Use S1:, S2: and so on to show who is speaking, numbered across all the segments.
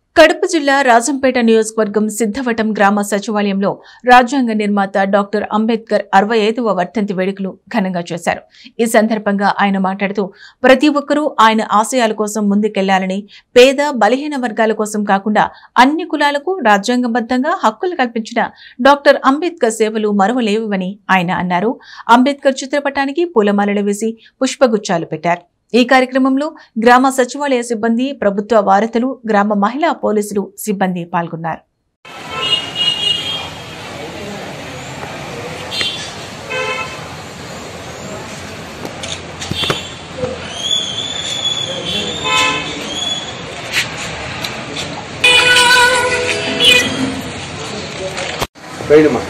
S1: కడప జిల్లా రాజంపేట నియోజకవర్గం సిద్ధవటం గ్రామ సచివాలయంలో రాజ్యాంగ నిర్మాత డాక్టర్ అంబేద్కర్ అరవై ఐదవ వర్ధంతి వేడుకలు ఘనంగా చేశారు ఈ సందర్భంగా ఆయన మాట్లాడుతూ ప్రతి ఒక్కరూ ఆయన ఆశయాల కోసం ముందుకెళ్లాలని పేద బలహీన వర్గాల కోసం కాకుండా అన్ని కులాలకు రాజ్యాంగబద్ధంగా హక్కులు కల్పించిన డాక్టర్ అంబేద్కర్ సేవలు మరువలేవని ఆయన అన్నారు అంబేద్కర్ చిత్రపటానికి పూలమాలలు వేసి పుష్పగుచ్చాలు పెట్టారు ఈ కార్యక్రమంలో గ్రామ సచివాలయ సిబ్బంది ప్రభుత్వ వారతులు గ్రామ మహిళా పోలీసులు సిబ్బంది పాల్గొన్నారు
S2: వేయడమ్మా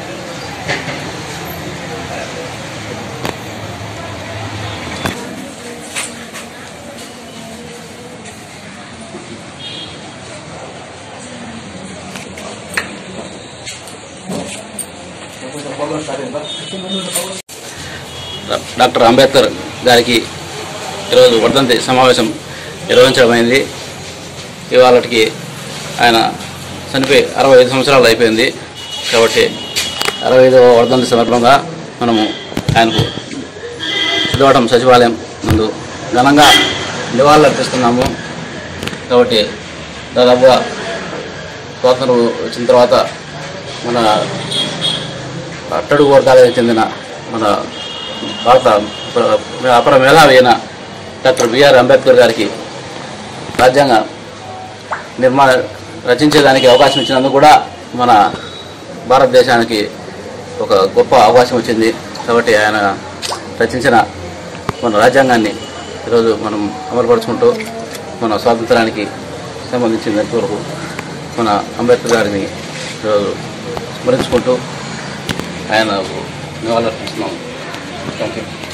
S3: డాక్టర్ అంబేద్కర్ గారికి ఈరోజు వర్ధంతి సమావేశం నిర్వహించడమైంది ఇవాళకి ఆయన చనిపోయి అరవై ఐదు సంవత్సరాలు అయిపోయింది కాబట్టి అరవై ఐదవ వర్ధంతి సందర్భంగా మనము ఆయనకు సిద్ధవటం సచివాలయం ముందు ఘనంగా నివాళులు అర్పిస్తున్నాము కాబట్టి దాదాపుగా స్వాతంత్రం వచ్చిన తర్వాత మన అట్టడుగు వర్గాలకు చెందిన మన భారత ప్ర- అపర మేధావి అయిన డాక్టర్ బిఆర్ అంబేద్కర్ గారికి రాజ్యాంగ నిర్మాణ రచించేదానికి అవకాశం ఇచ్చినందుకు కూడా మన భారతదేశానికి ఒక గొప్ప అవకాశం వచ్చింది కాబట్టి ఆయన రచించిన మన రాజ్యాంగాన్ని ఈరోజు మనం అమలుపరుచుకుంటూ మన స్వాతంత్రానికి సంబంధించినంత వరకు మన అంబేద్కర్ గారిని ఈరోజు స్మరించుకుంటూ ఆయన నివాళులర్పిస్తున్నాం థ్యాంక్ యూ